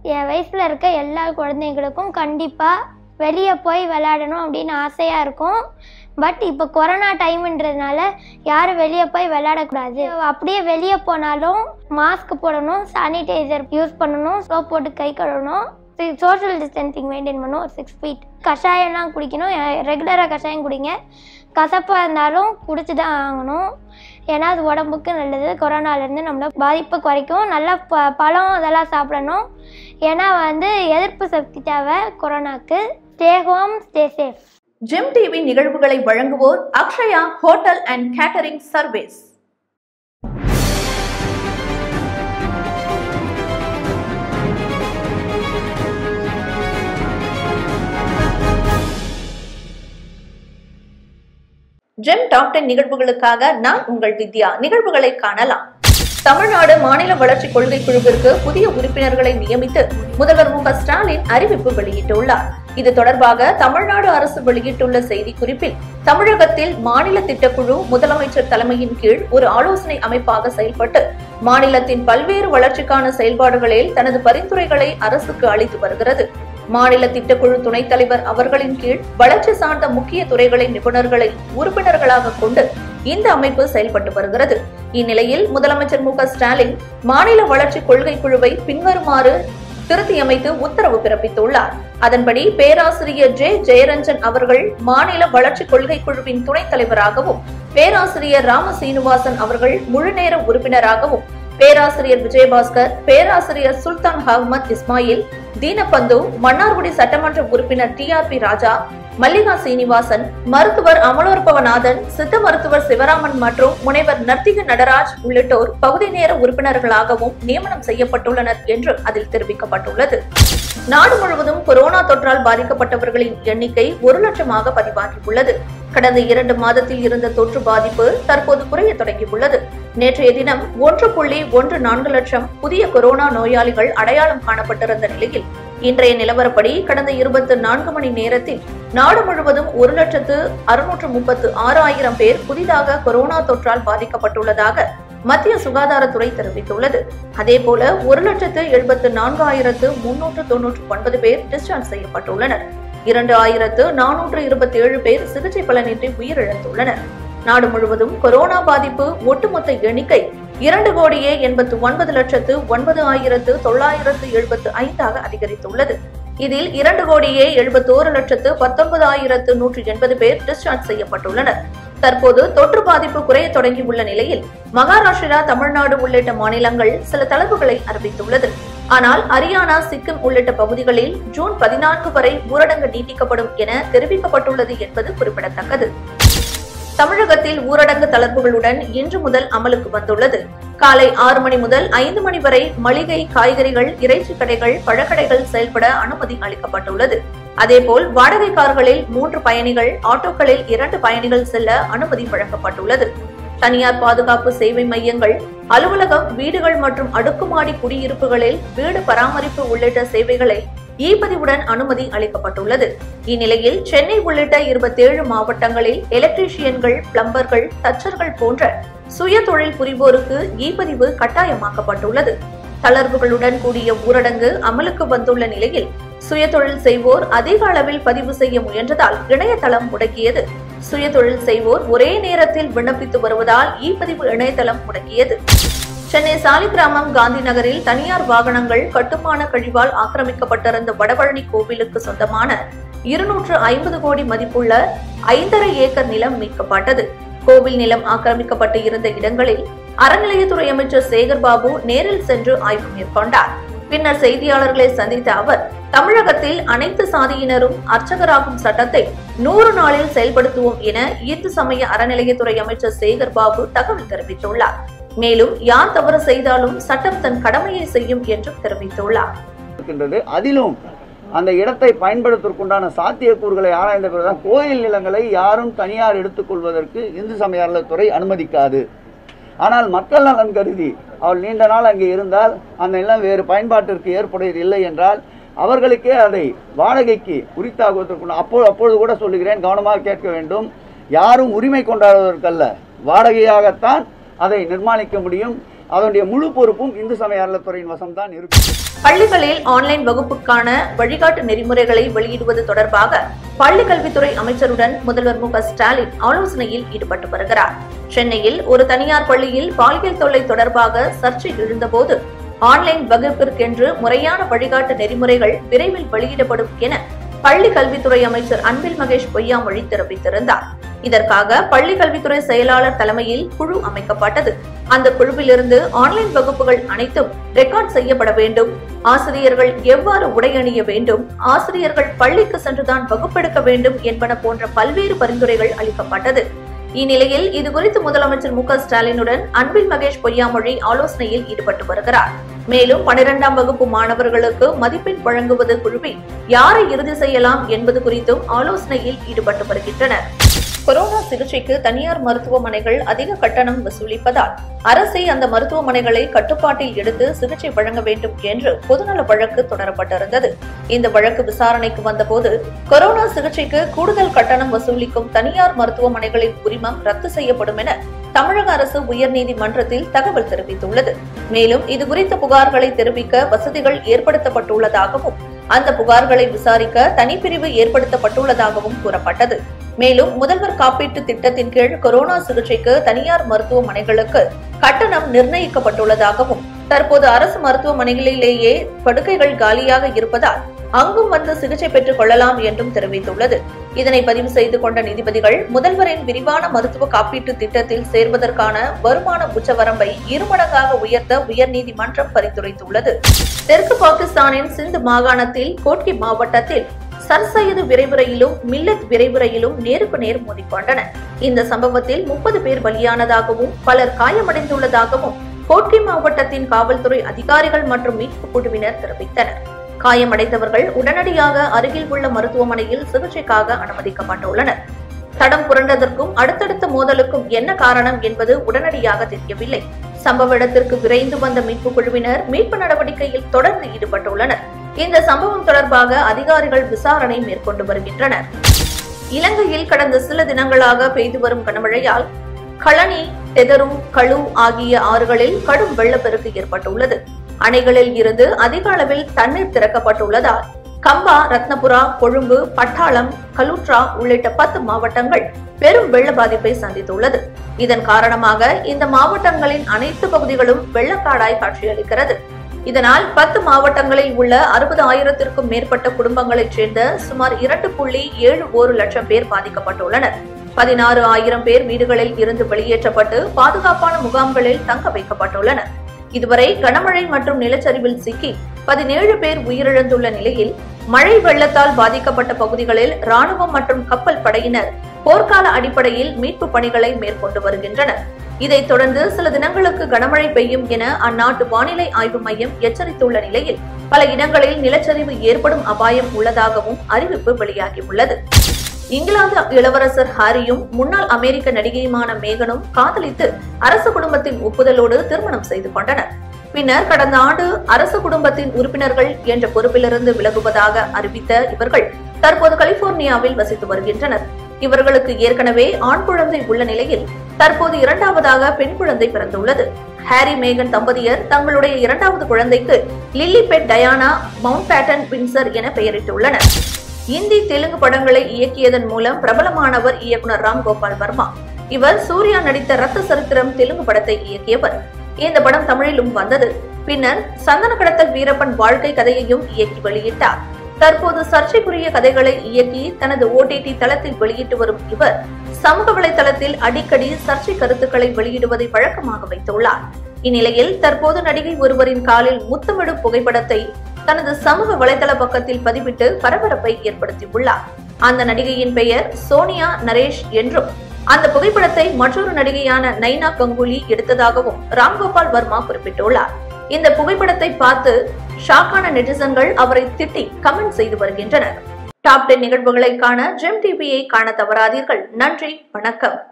என் வயசில் இருக்க எல்லா குழந்தைங்களுக்கும் கண்டிப்பாக வெளியே போய் விளையாடணும் அப்படின்னு ஆசையாக இருக்கும் பட் இப்போ கொரோனா டைம்ன்றதுனால யாரும் வெளியே போய் விளையாடக்கூடாது அப்படியே வெளியே போனாலும் மாஸ்க் போடணும் சானிடைசர் யூஸ் பண்ணணும் சோப் போட்டு கை கழுவணும் சோஷியல் டிஸ்டன்சிங் மெயின்டைன் பண்ணணும் ஒரு சிக்ஸ் ஃபீட் கஷாயம்லாம் குடிக்கணும் ரெகுலராக கஷாயம் குடிங்க கசப்பாக இருந்தாலும் குடிச்சு தான் ஆகணும் ஏன்னா அது உடம்புக்கு நல்லது கொரோனாலேருந்து நம்மள பாதிப்பை குறைக்கும் நல்லா ப பழம் அதெல்லாம் சாப்பிடணும் ஏன்னா வந்து எதிர்ப்பு சக்தி தேவை கொரோனாக்கு stay home stay safe Gem TV நிகழ்வுகளை வழங்குவோர் Akshaya hotel and catering service Gem top ten நிகழ்வுகளுக்காக நான் உங்கள் வித்யா நிகழ்வுகளை காணலாம் தமிழ்நாடு மாநில வளர்ச்சி கொள்கை குழுவிற்கு புதிய உறுப்பினர்களை நியமித்து முதல்வர் மு க ஸ்டாலின் அறிவிப்பு வெளியிட்டுள்ளார் இது தொடர்பாக தமிழ்நாடு அரசு வெளியிட்டுள்ள செய்திக்குறிப்பில் தமிழகத்தில் மாநில திட்டக்குழு முதலமைச்சர் தலைமையின் கீழ் ஒரு ஆலோசனை அமைப்பாக செயல்பட்டு மாநிலத்தின் பல்வேறு வளர்ச்சிக்கான செயல்பாடுகளில் தனது பரிந்துரைகளை அரசுக்கு அளித்து வருகிறது மாநில திட்டக்குழு துணைத் தலைவர் அவர்களின் கீழ் வளர்ச்சி சார்ந்த முக்கிய துறைகளின் நிபுணர்களை உறுப்பினர்களாக கொண்டு இந்த அமைப்பு செயல்பட்டு வருகிறது இந்நிலையில் முதலமைச்சர் மு க ஸ்டாலின் மாநில வளர்ச்சி கொள்கை குழுவை பின்வருமாறு திருத்தியமைத்து உத்தரவு பிறப்பித்துள்ளார் அதன்படி பேராசிரியர் ஜே ஜெயரஞ்சன் அவர்கள் மாநில வளர்ச்சி கொள்கை குழுவின் துணைத் தலைவராகவும் பேராசிரியர் ராம சீனிவாசன் அவர்கள் முழுநேர உறுப்பினராகவும் பேராசிரியர் விஜயபாஸ்கர் பேராசிரியர் சுல்தான் அஹ்மத் இஸ்மாயில் தீனபந்து மன்னார்குடி சட்டமன்ற உறுப்பினர் T R B Raja Mallika Srinivasan மருத்துவர் அமலோற்பவநாதன் சித்த மருத்துவர் சிவராமன் மற்றும் முனைவர் நர்த்திக நடராஜ் உள்ளிட்டோர் பகுதி நேர உறுப்பினர்களாகவும் நியமனம் செய்யப்பட்டுள்ளனர் என்று அதில் தெரிவிக்கப்பட்டுள்ளது நாடு முழுவதும் கொரோனா தொற்றால் பாதிக்கப்பட்டவர்களின் எண்ணிக்கை ஒரு லட்சமாக பதிவாகியுள்ளது கடந்த இரண்டு மாதத்தில் இருந்த தொற்று பாதிப்பு தற்போது குறைய தொடங்கியுள்ளது நேற்றைய தினம் ஒன்று புள்ளி ஒன்று நான்கு லட்சம் புதிய கொரோனா நோயாளிகள் அடையாளம் காணப்பட்டிருந்த நிலையில் இன்றைய நிலவரப்படி கடந்த இருபத்தி நான்கு மணி நேரத்தில் நாடு முழுவதும் ஒரு லட்சத்து அறுநூற்று முப்பத்து ஆறு ஆயிரம் பேர் புதிதாக கொரோனா தொற்றால் பாதிக்கப்பட்டுள்ளதாக மத்திய சுகாதாரத்துறை தெரிவித்துள்ளது அதேபோல ஒரு லட்சத்து எழுபத்து நான்கு ஆயிரத்து முன்னூற்று தொன்னூற்று ஒன்பது பேர் டிஸ்சார்ஜ் செய்யப்பட்டுள்ளனர் இரண்டு ஆயிரத்து நானூற்று இருபத்தி ஏழு பேர் சிகிச்சை பலனின்றி உயிரிழந்துள்ளனர் நாடு முழுவதும் கொரோனா பாதிப்பு ஒட்டுமொத்த எண்ணிக்கை இரண்டு கோடியே எண்பத்து ஒன்பது லட்சத்து ஒன்பது ஆயிரத்து தொள்ளாயிரத்து எழுபத்து ஐந்தாக அதிகரித்துள்ளது இதில் இரண்டு கோடியே எழுபத்தோரு லட்சத்து பத்தொன்பது ஆயிரத்து நூற்று எண்பது பேர் டிஸ்சார்ஜ் செய்யப்பட்டுள்ளனர் தற்போது தொற்று பாதிப்பு குறைய தொடங்கியுள்ள நிலையில் மகாராஷ்டிரா தமிழ்நாடு உள்ளிட்ட மாநிலங்கள் சில தளர்வுகளை அறிவித்துள்ளது ஆனால் ஹரியானா சிக்கிம் உள்ளிட்ட பகுதிகளில் ஜூன் பதினான்கு வரை ஊரடங்கு நீட்டிக்கப்படும் என தெரிவிக்கப்பட்டுள்ளது என்பது குறிப்பிடத்தக்கது தமிழகத்தில் ஊரடங்கு தளர்வுகளுடன் இன்று முதல் அமலுக்கு வந்துள்ளது காலை ஆறு மணி முதல் ஐந்து மணி வரை மளிகை காய்கறிகள் இறைச்சி கடைகள் பழக்கடைகள் செயல்பட அனுமதி அளிக்கப்பட்டுள்ளது அதேபோல் வாடகை கார்களில் மூன்று பயணிகள் ஆட்டோக்களில் இரண்டு பயணிகள் செல்ல அனுமதி வழங்கப்பட்டுள்ளது தனியார் பாதுகாப்பு சேவை மையங்கள் அலுவலகம் வீடுகள் மற்றும் அடுக்குமாடி குடியிருப்புகளில் வீடு பராமரிப்பு உள்ளிட்ட சேவைகளை இ பதிவுடன் அனுமதி அளிக்கப்பட்டுள்ளது இந்நிலையில் சென்னை உள்ளிட்ட இருபத்தேழு மாவட்டங்களில் எலக்ட்ரீஷியன்கள் பிளம்பர்கள் தச்சர்கள் போன்ற சுய தொழில் புரிவோருக்கு இ பதிவு கட்டாயமாக்கப்பட்டுள்ளது தளர்வுகளுடன் கூடிய ஊரடங்கு அமலுக்கு வந்துள்ள நிலையில் சுயதொழில் செய்வோர் அதிக அளவில் பதிவு செய்ய முயன்றதால் இணையதளம் முடக்கியது சுயதொழில் செய்வோர் ஒரே நேரத்தில் விண்ணப்பித்து வருவதால் இ பதிவு இணையதளம் முடக்கியது சென்னை சாலிகிராமம் காந்தி நகரில் தனியார் வாகனங்கள் கட்டுமான கழிவால் ஆக்கிரமிக்கப்பட்டிருந்த வடபழனி கோவிலுக்கு சொந்தமான இருநூற்று ஐம்பது கோடி மதிப்புள்ள ஐந்தரை ஏக்கர் நிலம் மீட்கப்பட்டது கோவில் நிலம் ஆக்கிரமிக்கப்பட்டு இருந்த இடங்களில் அறநிலையத்துறை அமைச்சர் சேகர்பாபு நேரில் சென்று ஆய்வு மேற்கொண்டார் பின்னர் செய்தியாளர்களை சந்தித்த அவர் தமிழகத்தில் அனைத்து சாதியினரும் அர்ச்சகராகும் சட்டத்தை நூறு நாளில் செயல்படுத்துவோம் என இந்து சமய அறநிலையத்துறை அமைச்சர் சேகர்பாபு தகவல் தெரிவித்துள்ளார் மேலும் யார் தவறு செய்தாலும் சட்டம் தன் கடமையை செய்யும் என்றும் தெரிவித்துள்ளார் இருக்கின்றது அதிலும் அந்த இடத்தை பயன்படுத்துவதற்குண்டான சாத்தியக்கூறுகளை ஆராய்ந்த பிறகுதான் கோயில் நிலங்களை யாரும் தனியார் எடுத்துக்கொள்வதற்கு இந்து சமய அறநிலையத்துறை அனுமதிக்காது ஆனால் மக்கள் நலன் கருதி அவள் நீண்ட நாள் அங்கே இருந்தால் அந்த நிலம் வேறு பயன்பாட்டிற்கு ஏற்புடையது இல்லை என்றால் அவர்களுக்கே அதை வாடகைக்கு உரித்தாகுவதற்கு அப்போ அப்பொழுது கூட சொல்லுகிறேன் கவனமாக கேட்க வேண்டும் யாரும் உரிமை கொண்டாடுவதற்கல்ல வாடகையாகத்தான் அதை நிர்மாணிக்க முடியும் அதனுடைய முழு பொறுப்பும் இந்து சமய அறநிலைத்துறையின் வசம்தான் இருக்கும் பள்ளிகளில் ஆன்லைன் வகுப்புக்கான வழிகாட்டு நெறிமுறைகளை வெளியிடுவது தொடர்பாக பள்ளி கல்வித்துறை அமைச்சருடன் முதல்வர் மு க ஸ்டாலின் ஆலோசனையில் ஈடுபட்டு வருகிறார் சென்னையில் ஒரு தனியார் பள்ளியில் பாலியல் தொல்லை தொடர்பாக சர்ச்சை எழுந்தபோது ஆன்லைன் வகுப்பிற்கென்று முறையான வழிகாட்டு நெறிமுறைகள் விரைவில் வெளியிடப்படும் என பள்ளி கல்வித்துறை அமைச்சர் அன்பில் மகேஷ் பொய்யாமொழி தெரிவித்திருந்தார் இதற்காக பள்ளி கல்வித்துறை செயலாளர் தலைமையில் குழு அமைக்கப்பட்டது அந்த குழுவிலிருந்து ஆன்லைன் வகுப்புகள் அனைத்தும் ரெக்கார்ட் செய்யப்பட வேண்டும் ஆசிரியர்கள் எவ்வாறு உடை அணிய வேண்டும் ஆசிரியர்கள் பள்ளிக்கு சென்றுதான் வகுப்பெடுக்க வேண்டும் என்பன போன்ற பல்வேறு பரிந்துரைகள் அளிக்கப்பட்டது இந்நிலையில் இதுகுறித்து முதலமைச்சர் மு க ஸ்டாலினுடன் அன்பில் மகேஷ் பொய்யாமொழி ஆலோசனையில் ஈடுபட்டு வருகிறார் மேலும் பனிரெண்டாம் வகுப்பு மாணவர்களுக்கு மதிப்பெண் வழங்குவது குழுவில் யாரை இறுதி செய்யலாம் என்பது குறித்தும் ஆலோசனையில் ஈடுபட்டு வருகின்றனர் கொரோனா சிகிச்சைக்கு தனியார் மருத்துவமனைகள் அதிக கட்டணம் வசூலிப்பதால் அரசே அந்த மருத்துவமனைகளை கட்டுப்பாட்டில் எடுத்து சிகிச்சை வழங்க வேண்டும் என்று பொதுநல வழக்கு தொடரப்பட்டிருந்தது இந்த வழக்கு விசாரணைக்கு வந்தபோது கொரோனா சிகிச்சைக்கு கூடுதல் கட்டணம் வசூலிக்கும் தனியார் மருத்துவமனைகளின் உரிமம் ரத்து செய்யப்படும் என தமிழக அரசு உயர்நீதிமன்றத்தில் தகவல் தெரிவித்துள்ளது மேலும் இதுகுறித்த புகார்களை தெரிவிக்க வசதிகள் ஏற்படுத்தப்பட்டுள்ளதாகவும் அந்த புகார்களை விசாரிக்க தனிப்பிரிவு ஏற்படுத்தப்பட்டுள்ளதாகவும் கூறப்பட்டது மேலும் முதல்வர் காப்பீட்டு திட்டத்தின் கீழ் கொரோனா சிகிச்சைக்கு தனியார் மருத்துவமனைகளுக்கு கட்டணம் நிர்ணயிக்கப்பட்டுள்ளதாகவும் தற்போது அரசு மருத்துவமனைகளிலேயே படுக்கைகள் காலியாக இருப்பதால் அங்கும் வந்து சிகிச்சை பெற்றுக் கொள்ளலாம் என்றும் தெரிவித்துள்ளது இதனை பதிவு செய்து கொண்ட நீதிபதிகள் முதல்வரின் விரிவான மருத்துவ காப்பீட்டு திட்டத்தில் சேர்வதற்கான வருமான உச்சவரம்பை இருமடங்காக உயர்த்த உயர்நீதிமன்றம் பரிந்துரைத்துள்ளது தெற்கு பாகிஸ்தானின் சிந்து மாகாணத்தில் கோட்கி மாவட்டத்தில் சர்சையது விரைவு ரயிலும் மில்லத் விரைவு ரயிலும் நேருக்கு நேர் மோதிக்கொண்டன இந்த சம்பவத்தில் முப்பது பேர் பலியானதாகவும் பலர் காயமடைந்துள்ளதாகவும் கோட்கி மாவட்டத்தின் காவல்துறை அதிகாரிகள் மற்றும் மீட்பு குழுவினர் தெரிவித்தனர் காயமடைந்தவர்கள் உடனடியாக அருகில் உள்ள மருத்துவமனையில் சிகிச்சைக்காக அனுமதிக்கப்பட்டுள்ளனர் தடம் புரண்டதற்கும் அடுத்தடுத்த மோதலுக்கும் என்ன காரணம் என்பது உடனடியாக தெரியவில்லை சம்பவ இடத்திற்கு விரைந்து வந்த மீட்பு குழுவினர் மீட்பு நடவடிக்கையில் தொடர்ந்து ஈடுபட்டுள்ளனர் இந்த சம்பவம் தொடர்பாக அதிகாரிகள் விசாரணை மேற்கொண்டு வருகின்றனர் இலங்கையில் கடந்த சில தினங்களாக பெய்து வரும் கனமழையால் களனி தெதரு களு ஆகிய ஆறுகளில் கடும் வெள்ளப்பெருக்கு ஏற்பட்டுள்ளது அணைகளில் இருந்து அதிக அளவில் தண்ணீர் திறக்கப்பட்டுள்ளதால் கம்பா ரத்னபுரா கொழும்பு பட்டாளம் கலுட்ரா உள்ளிட்ட பத்து மாவட்டங்கள் பெரும் வெள்ள பாதிப்பை சந்தித்துள்ளது இதன் காரணமாக இந்த மாவட்டங்களின் அனைத்து பகுதிகளும் வெள்ளக்காடாய் காட்சியளிக்கிறது இதனால் பத்து மாவட்டங்களில் உள்ள அறுபது ஆயிரத்திற்கும் மேற்பட்ட குடும்பங்களைச் சேர்ந்த சுமார் இரண்டு புள்ளி ஏழு ஒரு லட்சம் பேர் பாதிக்கப்பட்டுள்ளனர் பதினாறு ஆயிரம் பேர் வீடுகளில் இருந்து வெளியேற்றப்பட்டு பாதுகாப்பான முகாம்களில் தங்க வைக்கப்பட்டுள்ளனர் இதுவரை கனமழை மற்றும் நிலச்சரிவில் சிக்கி பதினேழு பேர் உயிரிழந்துள்ள நிலையில் மழை வெள்ளத்தால் பாதிக்கப்பட்ட பகுதிகளில் ராணுவம் மற்றும் கப்பல் படையினர் போர்க்கால அடிப்படையில் மீட்பு பணிகளை மேற்கொண்டு வருகின்றனர் இதைத் தொடர்ந்து சில தினங்களுக்கு கனமழை பெய்யும் என அந்நாட்டு வானிலை ஆய்வு மையம் எச்சரித்துள்ள நிலையில் பல இடங்களில் நிலச்சரிவு ஏற்படும் அபாயம் உள்ளதாகவும் அறிவிப்பு வெளியாகியுள்ளது இங்கிலாந்து இளவரசர் ஹாரியும் முன்னாள் அமெரிக்க நடிகையுமான மேகனும் காதலித்து அரச குடும்பத்தின் ஒப்புதலோடு திருமணம் செய்து கொண்டனர் பின்னர் கடந்த ஆண்டு அரச குடும்பத்தின் உறுப்பினர்கள் என்ற பொறுப்பிலிருந்து விலகுவதாக அறிவித்த இவர்கள் தற்போது கலிபோர்னியாவில் வசித்து வருகின்றனர் இவர்களுக்கு ஏற்கனவே ஆண் குழந்தை உள்ள நிலையில் தற்போது இரண்டாவதாக பெண் குழந்தை பிறந்துள்ளது ஹாரி மேகன் தம்பதியர் தங்களுடைய இரண்டாவது குழந்தைக்கு Lilibet Diana Mountbatten Windsor என பெயரிட்டுள்ளனர் இந்தி தெலுங்கு படங்களை இயக்கியதன் மூலம் பிரபலமானவர் இயக்குனர் ராம் கோபால் வர்மா இவர் சூர்யா நடித்த ரத்த சரித்திரம் தெலுங்கு படத்தை இயக்கியவர் இந்த படம் தமிழிலும் வந்தது பின்னர் சந்தன கடத்தல் வீரப்பன் வாழ்க்கை கதையையும் இயக்கி வெளியிட்டார் தற்போது சர்ச்சைக்குரிய கதைகளை இயக்கி தனது ஓடிடி தளத்தில் வெளியிட்டு வரும் இவர் சமூக வலைதளத்தில் அடிக்கடி சர்ச்சை கருத்துக்களை வெளியிடுவதை வழக்கமாக வைத்துள்ளார் இந்நிலையில் தற்போது நடிகை ஒருவரின் காலில் முத்தமிடும் புகைப்படத்தை தனது சமூக வலைதள பக்கத்தில் பதிவிட்டு பரபரப்பை ஏற்படுத்தியுள்ளார் அந்த நடிகையின் பெயர் சோனியா நரேஷ் என்றும் அந்த புகைப்படத்தை மற்றொரு நடிகையான நைனா கங்குலி எடுத்ததாகவும் ராம்கோபால் வர்மா குறிப்பிட்டுள்ளார் இந்த புகைப்படத்தை பார்த்து ஷாக்கான நெட்டிசன்கள் அவரை திட்டி கமெண்ட் செய்து வருகின்றனர் டாப் டென் நிகழ்வுகளை காண ஜெம் டிவியை காண தவறாதீர்கள் நன்றி வணக்கம்